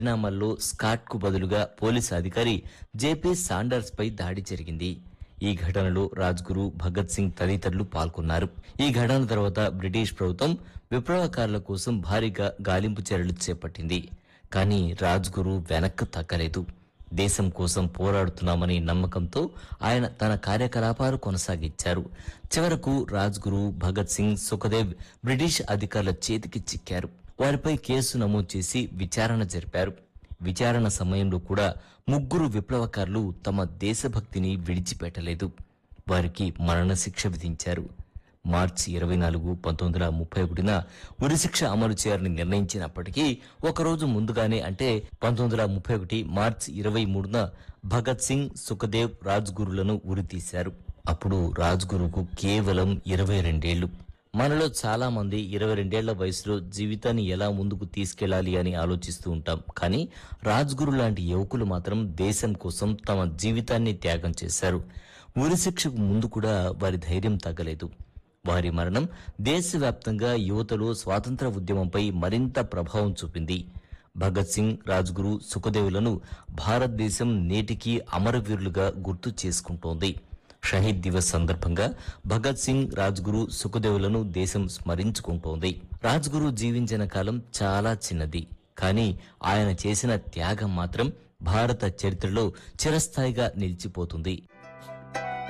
పరిణామాల్లో Scott కు బదులుగా police అధికారి జేపీ సాండర్స్ పై దాడి జరిగింది ఈ ఘటనలో రాజ్గురు భగత్ సింగ్ తదితరులు పాల్గొన్నారు ఈ ఘటన తర్వాత బ్రిటిష్ ప్రభుత్వం విప్లవకారుల కోసం భారీగా గాలింపు చర్యలు చేపట్టింది కానీ రాజ్గురు వెనక్కు తగ్గలేదు దేశం కోసం పోరాడుతున్నామని నమ్మకంతో ఆయన తన కార్యకలాపాలు కొనసాగించారు చివరకు రాజ్గురు భగత్ సింగ్ సుఖదేవ్ బ్రిటిష్ అధికారుల చేతికి చిక్కారు వారిపై కేసు నమోదు చేసి విచారణ జరిపారు విచారణ సమయంలో కూడా ముగ్గురు విప్లవకారులు తమ దేశభక్తిని విడిచిపెట్టలేదు వారికి మరణశిక్ష విధించారు మార్చి ఇరవై నాలుగు పంతొమ్మిది వందల ముప్పై ఒకటిన ఉరిశిక్ష అమలు చేయాలని నిర్ణయించినప్పటికీ ఒకరోజు ముందుగానే అంటే పంతొమ్మిది వందల ముప్పై ఒకటి మార్చి ఇరవై మూడున భగత్ సింగ్ సుఖదేవ్ రాజ్గురులను ఉరితీశారు అప్పుడు రాజ్గురుకు కేవలం ఇరవై రెండేళ్లు మనలో చాలా మంది ఇరవై రెండేళ్ల వయసులో జీవితాన్ని ఎలా ముందుకు తీసుకెళ్లాలి అని ఆలోచిస్తూ ఉంటాం కానీ రాజ్గురు లాంటి యువకులు మాత్రం దేశం కోసం తమ జీవితాన్ని త్యాగం చేశారు ఉరిశిక్షకు ముందు కూడా వారి ధైర్యం తగ్గలేదు వారి మరణం దేశవ్యాప్తంగా యువతలో స్వాతంత్ర ఉద్యమంపై మరింత ప్రభావం చూపింది భగత్ సింగ్ రాజ్గురు సుఖదేవులను భారతదేశం నేటికి అమరవీరులుగా గుర్తు చేసుకుంటోంది షహీద్ దివస్ సందర్భంగా భగత్ సింగ్ రాజ్గురు సుఖదేవులను దేశం స్మరించుకుంటోంది రాజ్గురు జీవించిన కాలం చాలా చిన్నది కానీ ఆయన చేసిన త్యాగం మాత్రం భారత చరిత్రలో చిరస్థాయిగా నిలిచిపోతుంది